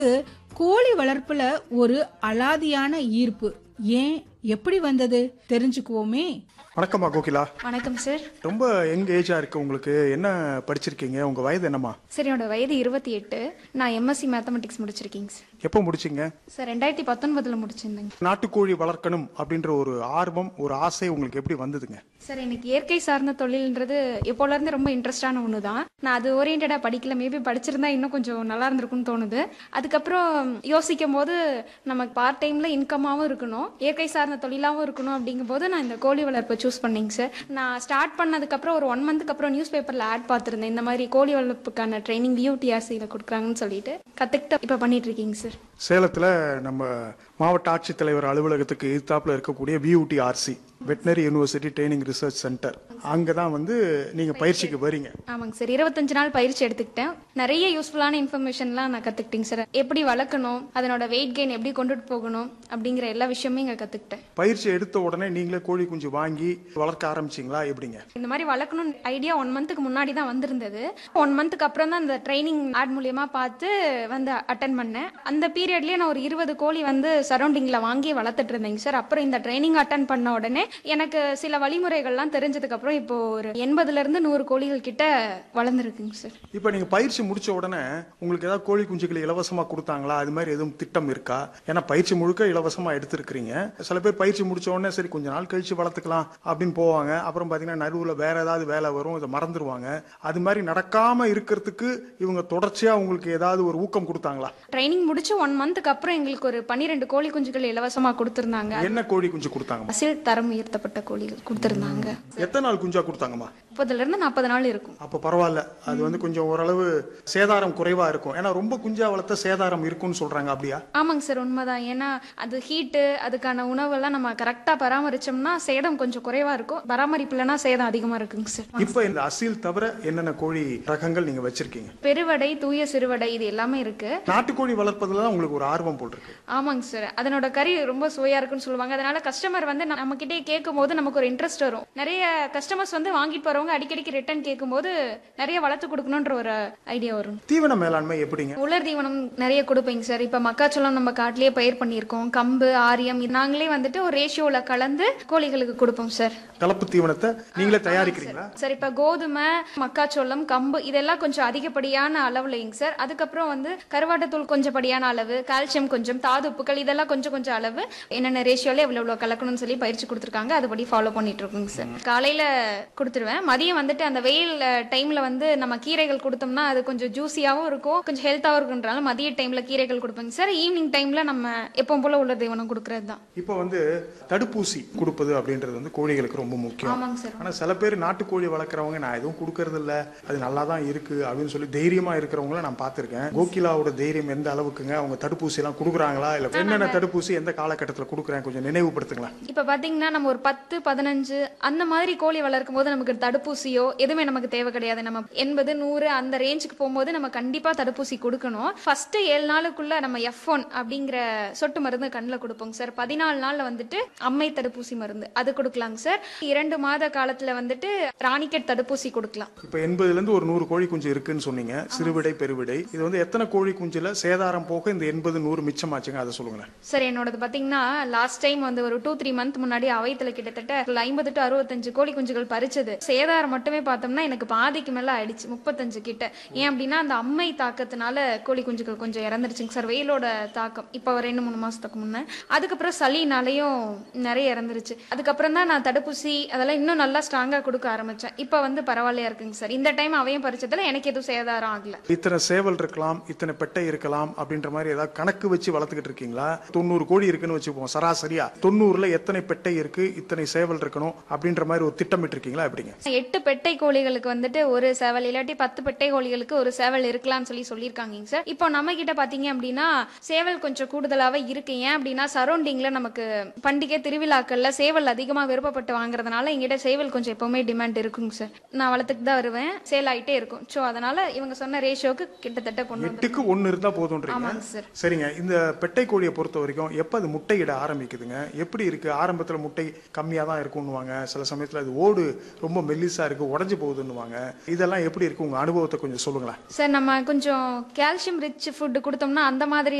கோழி வளர்ப்புல ஒரு அலாதியான ஈர்ப்பு ஏன் எப்படி வந்தது தெரிஞ்சுக்குவோமே வணக்கம்மா கோகிலா வணக்கம் சார் ரொம்ப யங் ஏஜா இருக்கு உங்களுக்கு என்ன படிச்சிருக்கீங்க உங்க வயது என்னம்மா சார் என்னோட வயது இருபத்தி எட்டு நான் எம்எஸ்சி மேத்தமெட்டிக்ஸ் முடிச்சிருக்கேங்க சார் எப்போ முடிச்சீங்க சார் ரெண்டாயிரத்தி பத்தொன்பதுல முடிச்சிருந்தேங்க நாட்டுக்கோழி வளர்க்கணும் அப்படின்ற ஒரு ஆர்வம் ஒரு ஆசை உங்களுக்கு எப்படி வந்ததுங்க சார் எனக்கு இயற்கை சார்ந்த தொழில்ன்றது எப்போல இருந்து ரொம்ப இன்ட்ரெஸ்டான ஒன்று தான் நான் அது ஓரியன்டா படிக்கல மேபி படிச்சிருந்தா இன்னும் கொஞ்சம் நல்லா இருந்திருக்கும்னு தோணுது அதுக்கப்புறம் யோசிக்கும் போது நமக்கு பார்ட் டைம்ல இன்கமாவும் இருக்கணும் இயற்கை சார்ந்த தொழிலாவும் இருக்கணும் அப்படிங்கும்போது நான் இந்த கோழி வளர்ப்பை சூஸ் பண்ணேங்க சார் நான் ஸ்டார்ட் பண்ணதுக்கப்புறம் ஒரு ஒன் மந்த்துக்கு அப்புறம் நியூஸ் பேப்பர்ல ஆட் பார்த்துருந்தேன் இந்த மாதிரி கோழி வளர்ப்புக்கான ட்ரைனிங் வியூடிஆர்சியில் கொடுக்குறாங்கன்னு சொல்லிட்டு கற்றுக்கிட்டு இப்போ பண்ணிட்டு இருக்கீங்க சார் சேலத்துல நம்ம மாவட்ட ஆட்சித்தலைவர் அலுவலகத்துக்கு எதிர்த்தாப்புல இருக்கக்கூடிய VUT RC veterinary university training research centre அங்கே தான் வந்து நீங்க பயிற்சிக்கு வரீங்க ஆமாங்க சார் இருபத்தஞ்சு நாள் பயிற்சி எடுத்துக்கிட்டேன் நிறைய யூஸ்ஃபுல்லான இன்ஃபர்மேஷன்லாம் நான் கற்றுக்கிட்டேங்க சார் எப்படி வளர்க்கணும் அதனோட வெயிட் கெயின் எப்படி கொண்டுட்டு போகணும் அப்படிங்கிற எல்லா விஷயமே இங்கே கற்றுக்கிட்டேன் பயிற்சி எடுத்த உடனே நீங்களே கோழி குஞ்சு வாங்கி வளர்க்க ஆரம்பிச்சிங்களா எப்படிங்க இந்த மாதிரி வளர்க்கணும்னு ஐடியா ஒன் மந்த்துக்கு முன்னாடி தான் வந்திருந்தது ஒன் மந்த்துக்கு அப்புறம் தான் இந்த ட்ரைனிங் ஆட் மூலியமா பார்த்து வந்து அட்டன் பண்ணேன் அந்த பீரியட்லயே நான் ஒரு இருபது கோழி வந்து சரௌண்டிங்ல வாங்கி வளர்த்துட்டு இருந்தேங்க சார் அப்புறம் இந்த ட்ரைனிங் அட்டன் பண்ண உடனே எனக்கு சில வழிமுறைகள்லாம் தெரிஞ்சதுக்கு அப்புறம் இப்போ ஒரு எண்பதுல இருந்து நூறு கோழிகள் கிட்ட வளர்ந்துருக்குங்க சார் இப்போ நீங்க பயிற்சி முடிச்ச உடனே உங்களுக்கு ஏதாவது கோழி குஞ்சுகளை இலவசமா கொடுத்தாங்களா அது மாதிரி எதுவும் திட்டம் இருக்கா ஏன்னா பயிற்சி முழுக்க இலவசமா எடுத்திருக்கிறீங்க சில பேர் பயிற்சி முடிச்ச உடனே சரி கொஞ்ச நாள் கழிச்சு வளர்த்துக்கலாம் அப்படின்னு போவாங்க அப்புறம் பாத்தீங்கன்னா நடுவுல வேற ஏதாவது வேலை வரும் இதை மறந்துடுவாங்க அது மாதிரி நடக்காம இருக்கிறதுக்கு இவங்க தொடர்ச்சியா உங்களுக்கு ஏதாவது ஒரு ஊக்கம் கொடுத்தாங்களா ட்ரைனிங் முடிச்சு ஒன் மந்த்துக்கு அப்புறம் எங்களுக்கு ஒரு பன்னிரெண்டு கோழி குஞ்சுகள் இலவசமா கொடுத்திருந்தாங்க என்ன கோழி குஞ்சு கொடுத்தாங்கம்மா அசில் தரம் உயர்த்தப்பட்ட கோழிகள் கொடுத்திருந்தாங்க எத்தனை நாள் குஞ்சா கொடுத்தாங்கம்மா முப்பதுல இருந்து நாற்பது நாள் இருக்கும் அப்ப பரவாயில்ல அது வந்து கொஞ்சம் ஓரளவு சேதாரம் குறைவா இருக்கும் ஏன்னா ரொம்ப குஞ்சா வளர்த்த சேதாரம் இருக்கும்னு சொல்றாங்க அப்படியா ஆமாங்க சார் உண்மைதான் ஏன்னா அது ஹீட்டு அதுக்கான உணவெல்லாம் நம்ம கரெக்டாக பராமரிச்சோம்னா சேதம் கொஞ்சம் குறைவா இருக்கும் பராமரிப்பு இல்லைன்னா சேதம் அதிகமா இருக்குங்க சார் இப்ப இந்த அசீல் தவிர என்னென்ன கோழி ரகங்கள் நீங்க வச்சிருக்கீங்க பெருவடை தூய சிறுவடை இது எல்லாமே இருக்கு நாட்டுக்கோழி வளர்ப்பதுல தான் உங்களுக்கு ஒரு ஆர்வம் போல் இருக்கு ஆமாங்க சார் அதனோட கறி ரொம்ப சுவையா இருக்குன்னு சொல்லுவாங்க அதனால கஸ்டமர் வந்து நம்ம கிட்டே கேட்கும் போது நமக்கு ஒரு இன்ட்ரெஸ்ட் வரும் நிறைய கஸ்டமர்ஸ் வந்து வாங்கிட்டு போறவங்க அடிக்கடிக்கு ரிட்டர்ன் கேட்கும்போது நிறைய வளர்த்து கொடுக்கணுன்ற ஒரு ஐடியா வரும் தீவன மேலாண்மை எப்படிங்க உலர் தீவனம் நிறைய கொடுப்பீங்க சார் இப்ப மக்காச்சோளம் நம்ம காட்டிலேயே பயிர் பண்ணியிருக்கோம் கம்பு ஆரியம் இது நாங்களே வந்துட்டு ஒரு ரேஷியோல கலந்து கோழிகளுக்கு கொடுப்போம் சார் கலப்பு தீவனத்தை நீங்களே தயாரிக்கிறீங்களா சார் இப்ப கோதுமை மக்காச்சோளம் கம்பு இதெல்லாம் கொஞ்சம் அதிகப்படியான அளவுலைங்க சார் அதுக்கப்புறம் வந்து கருவாட்டுத்தூள் கொஞ்சம் படியான அளவு கால்சியம் கொஞ்சம் தாது உப்புக்கள் இதெல்லாம் கொஞ்சம் கொஞ்சம் அளவு என்னென்ன ரேஷியோல எவ்வளவு எவ்வளவு கலக்கணும்னு சொல்லி பயிற்சி கொடுத்துருக்காங்க அதுபடி ஃபாலோ பண்ணிட்டு இருக்கோங்க சார் காலையில கொடுத்துருவேன் மதியம் வந்துட்டு அந்த வெயில் டைம்ல வந்து நம்ம கீரைகள் கொடுத்தோம்னா அது கொஞ்சம் ஜூஸியாவும் இருக்கும் கொஞ்சம் ஹெல்த்தாவும் இருக்குன்றால மதிய டைம்ல கீரைகள் கொடுப்பேங்க சார் ஈவினிங் டைம்ல நம்ம எப்பவும் போல உள்ள தீவனம் கொடுக்கறது தான் இப்போ வந்து தடுப்பூசி கொடுப்பது அப்படின்றது வந்து கோழிகளுக்கு ரொம்ப முக்கியம் ஆமாங்க சார் ஆனா சில பேர் நாட்டுக்கோழி வளர்க்குறவங்க நான் எதுவும் கொடுக்கறது இல்ல அது நல்லா தான் இருக்கு அப்படின்னு சொல்லி தைரியமா இருக்கிறவங்கள நான் பார்த்திருக்கேன் கோகிலாவோட தைரியம் எந்த அளவுக்குங்க அவங்க தடுப்பூசி எல்லாம் கொடுக்குறாங்களா இல்ல என்னென்ன தடுப்பூசி எந்த காலகட்டத்தில் கொடுக்குறேன் கொஞ்சம் நினைவுபடுத்துங்களேன் இப்ப பாத்தீங்கன்னா நம்ம ஒரு பத்து பதினஞ்சு அந்த மாதிரி கோழி வளர்க்கும் போது நமக்கு தடுப்பூசியோ எதுவுமே நமக்கு தேவை கிடையாது நம்ம எண்பது நூறு அந்த ரேஞ்சுக்கு போகும்போது நம்ம கண்டிப்பா தடுப்பூசி கொடுக்கணும் ஃபர்ஸ்ட் ஏழு நாளுக்குள்ள நம்ம எஃப் ஒன் அப்படிங்கிற சொட்டு மருந்து கண்ணில் கொடுப்போங்க சார் பதினாலு நாள்ல வந்துட்டு அம்மை தடுப்பூசி மருந்து அது கொடுக்கலாங்க சார் இரண்டு மாத காலத்துல வந்துட்டு ராணிக்கெட் தடுப்பூசி கொடுக்கலாம் இப்போ எண்பதுல இருந்து ஒரு நூறு கோழி குஞ்சு இருக்குன்னு சொன்னீங்க சிறுவிடை பெருவிடை இது வந்து எத்தனை கோழி குஞ்சுல சேதாரம் போக இந்த எண்பது நூறு மிச்சமாச்சுங்க அதை சொல்லுங்களேன் சார் என்னோடது பாத்தீங்கன்னா லாஸ்ட் டைம் வந்து ஒரு டூ த்ரீ மந்த் முன்னாடி அவைத்துல கிட்டத்தட்ட ஐம்பது டு அறுபத்தஞ்சு கோழி குஞ்சுகள் பறிச்சது சேதாரம் மட்டுமே பார்த்தோம்னா எனக்கு பாதிக்கு மேல ஆயிடுச்சு முப்பத்தஞ்சு கிட்ட ஏன் அப்படின்னா அந்த அம்மை தாக்கத்தினால கோழி குஞ்சுகள் கொஞ்சம் இறந்துருச்சுங்க சார் வெயிலோட தாக்கம் இப்போ ஒரு ரெண்டு மூணு மாசத்துக்கு முன்ன அதுக்கப்புறம் சளினாலையும் நிறைய இறந்துருச்சு அதுக்கப்புறம் தான் நான் தடுப்பூசி அதெல்லாம் இன்னும் நல்லா ஸ்ட்ராங்கா கொடுக்க ஆரம்பிச்சேன் இப்போ வந்து பரவாயில்லையா இருக்குங்க சார் இந்த டைம் அவையும் பறிச்சதுல எனக்கு எதுவும் சேதாரம் ஆகல இத்தனை சேவல் இருக்கலாம் இத்தனை பெட்டை இருக்கலாம் அப்படின்ற மாதிரி ஏதாவது கணக்கு வச்சு வளர்த்துக்கிட்டு இருக்கீங்களா தொண்ணூறு கோழி இருக்குன்னு வச்சுப்போம் சராசரியா தொண்ணூறுல எத்தனை பெட்டை இருக்கு இத்தனை சேவல் இருக்கணும் அப்படின்ற மாதிரி ஒரு திட்டமிட்டு இருக்கீங்களா எப்படிங்க எட்டு பெட்டை கோழிகளுக்கு வந்துட்டு ஒரு சேவல் இல்லாட்டி பத்து பெட்டை கோழிகளுக்கு ஒரு சேவல் இருக்கலாம்னு சொல்லி சொல்லியிருக்காங்க சார் இப்போ நம்ம கிட்ட பாத்தீங்க அப்படின்னா சேவல் கொஞ்சம் கூடுதலாவே இருக்கு ஏன் அப்படின்னா சரௌண்டிங்ல நமக்கு பண்டிகை திருவிழாக்கள்ல சேவல் அதிகமா விருப்பப்பட்டு வாங்குறதுனால எங்கிட்ட சேவல் கொஞ்சம் எப்பவுமே டிமாண்ட் இருக்குங்க சார் நான் வளர்த்துக்கு தான் வருவேன் சேல் ஆயிட்டே இருக்கும் ஸோ அதனால இவங்க சொன்ன ரேஷியோக்கு கிட்டத்தட்ட கொண்டு வந்து எட்டுக்கு ஒன்னு இருந்தா போதும்ன்றீங்க ஆமாங்க சார் சரிங்க இந்த பெட்டை கோழியை பொறுத்த வரைக்கும் எப்ப அது முட்டையிட ஆரம்பிக்குதுங்க எப்படி இருக்கு ஆரம்பத்துல முட்டை கம்மியா தான் இருக்கும்னுவாங்க சில சமயத்துல அது ஓடு ரொம்ப மெல்லிசா இருக்கு உடஞ்சு போகுதுன்னுவாங்க இதெல்லாம் எப்படி இருக்கு உங்க அனுபவத்தை கொஞ்சம் சொல்லுங்களேன் சார் நம்ம கொஞ்சம் கால்சியம் ரிச் ஃபுட் கொடுத்தோம்னா அந்த மாதிரி